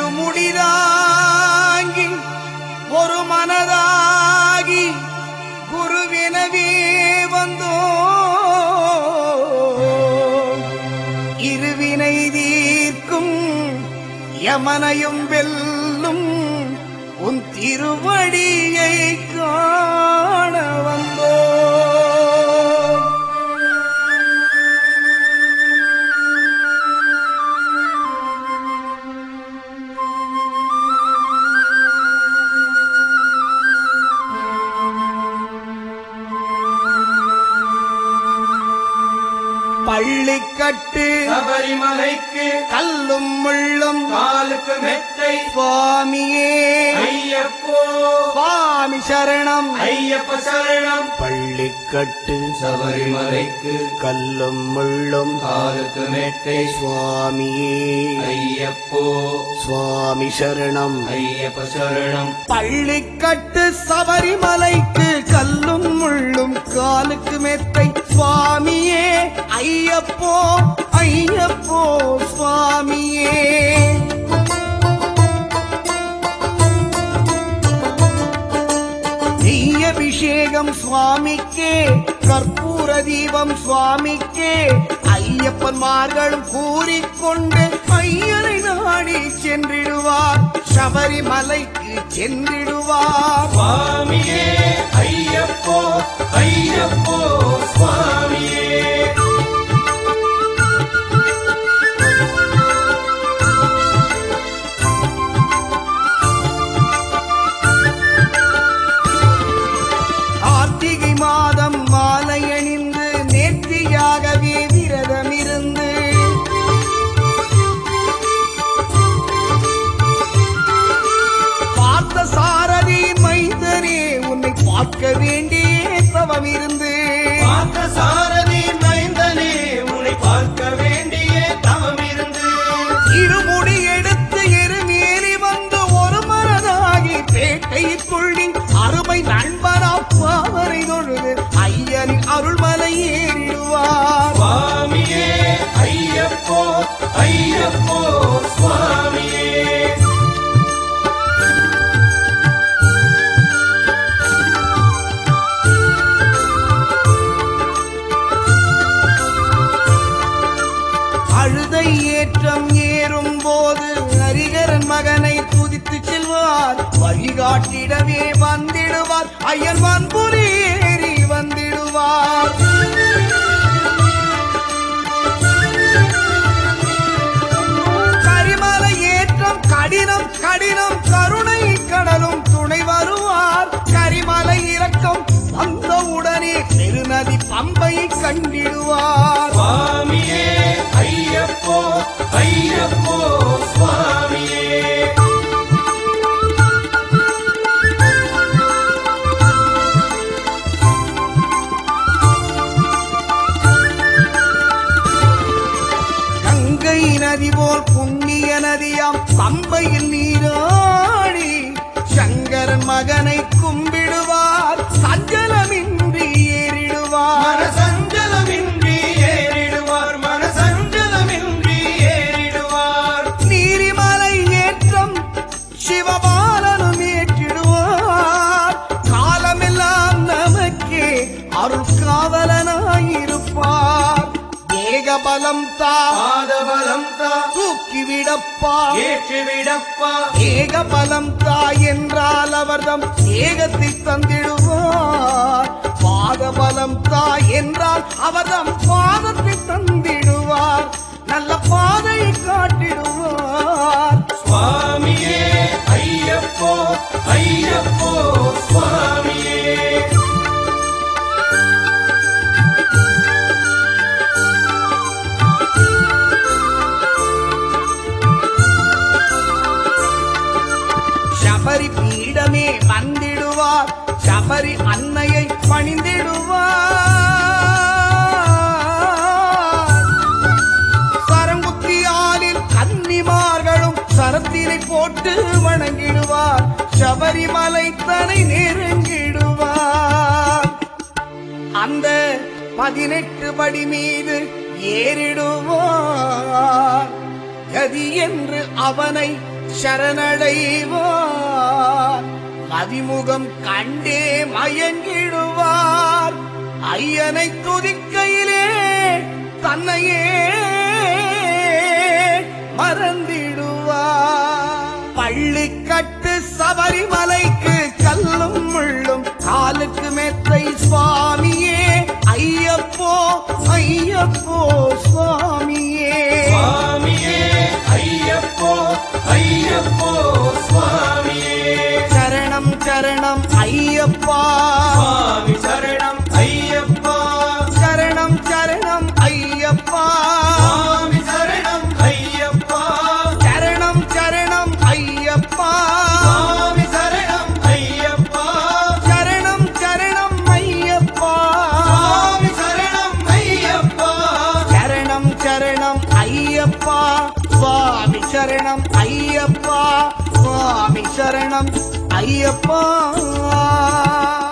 இருமுடிதாங்கி ஒரு மனதாகி குருவினவே வந்தோ இருவினை தீர்க்கும் யமனையும் வெல்லும் உன் திருவடியை காண வந்தோ பள்ளிக்கட்டு சபரிமலைக்கு கல்லும் முள்ளும் காலுக்கு மெத்தை சுவாமியே ஐயப்போ சுவாமி சரணம் ஐயப்ப சரணம் பள்ளிக்கட்டு சபரிமலைக்கு கல்லும் முள்ளும் காலுக்கு மெத்தை சுவாமியே ஐயப்போ சுவாமி சரணம் ஐயப்ப சரணம் பள்ளிக்கட்டு சபரிமலைக்கு கல்லும் முள்ளும் காலுக்கு மெத்தை சுவாமியே ஐயப்போ ஐயப்போ சுவாமியே நெய் அபிஷேகம் சுவாமிக்கே கற்பூர தீபம் சுவாமிக்கே ஐயப்பன்மார்களும் கூறிக்கொண்டு ஐயரை நாடி சென்றிடுவார் சபரிமலைக்கு சென்றிடுவார் சுவாமியே ஐயப்போ ஐயப்போ சுவாமியே கார்த்திகை மாதம் மாலை அணிந்து நேர்த்தியாகவே விரதம் இருந்து பார்த்த சாரதி மைந்தனே உன்னை பார்க்க வேண்டிய தவம் இருந்து பார்த்த சாரதி மைந்தனே உன்னை பார்க்க வேண்டிய தவம் இருந்து இருமுடி எடுத்து எருமேறி வந்து ஒரு மனதாகி பேட்டைக்குள்ளி அருமை நண்பனாம் பாவரை தொழுது ஐயனின் அருள்மலை ஏறிடுவார் சுவாமியே ஐயப்போ ஐயப்போ சுவாமியே அழுதை ஏற்றம் ஏறும் போது ஹரிகரன் மகனை துதித்து செல்வார் வழிகாட்டிடவே வந்திடுவார் ஐயன் வன்புரி ஏறி வந்திடுவார் கரிமலை ஏற்றம் கடினம் கடினம் கருணை கடலும் துணை வருவார் கரிமலை இறக்கம் வந்தவுடனே பெருநதி பம்பை கண்டிடுவார் சுவாமியே ஐயப்போ ஐயப்போ சுவாமியே கங்கை நதி போல் புண்ணிய நதியாம் பம்பையில் நீராடி சங்கரன் மகனை கும்பிடுவார் சஞ்சலமின்றி ஏறிடுவார் மனசஞ்சலமின்றி ஏறிடுவார் மனசஞ்சலமின்றி ஏறிடுவார் நீரிமலை ஏற்றம் சிவபாலனும் ஏற்றிடுவார் காலமெல்லாம் நமக்கே அருள் காவலனாயிருப்பார் ஏகபலம் தா பாதபலம் தா தூக்கிவிடப்பா ஏற்றுவிடப்பா ஏகபலம் தா என்றால் அவர்தம் ஏகத்தை தந்திடுவார் பாதபலம் தா என்றால் அவர்தம் பாதத்தை தந்திடுவார் நல்ல பாதையை காட்டிடுவார் சுவாமியே ஐயப்போ ஐயப்போ சுவாமியே சபரி பீடமே வந்திடுவார் சபரி அன்னையை பணிந்திடுவார் சரங்குத்தியாலில் கன்னிமார்களும் சரத்தினை போட்டு வணங்கிடுவார் சபரிமலை தனை நெருங்கிடுவார் அந்த பதினெட்டு படி மீது ஏறிடுவார் கதி என்று அவனை சரணடைவார் மதிமுகம் கண்டே மயங்கிடுவார் ஐயனை துதிக்கையிலே தன்னையே மறந்திடுவார் பள்ளிக்கட்டு சபரிமலைக்கு கல்லும் முள்ளும் காலுக்கு மெத்தை சுவாமியே ஐயப்போ ஐயப்போ சுவாமியே சுவாமியே ஐயப்போ ஐயப்போ சுவாமியே சரணம் சரணம் ஐயப்பா சுவாமி சரணம் ஐயப்பா சரணம் சரணம் ஐயப்பா சுவாமி சரணம் ஐயப்பா சரணம் சரணம் ஐயப்பா சுவாமி சரணம் ஐயப்பா சரணம் சரணம் ஐயப்பா சுவாமி சரணம் ஐயப்பா சரணம் சரணம் ஐயப்பா சுவாமி சரணம் ஐயப்பா சுவாமி சரணம் ஐயப்பா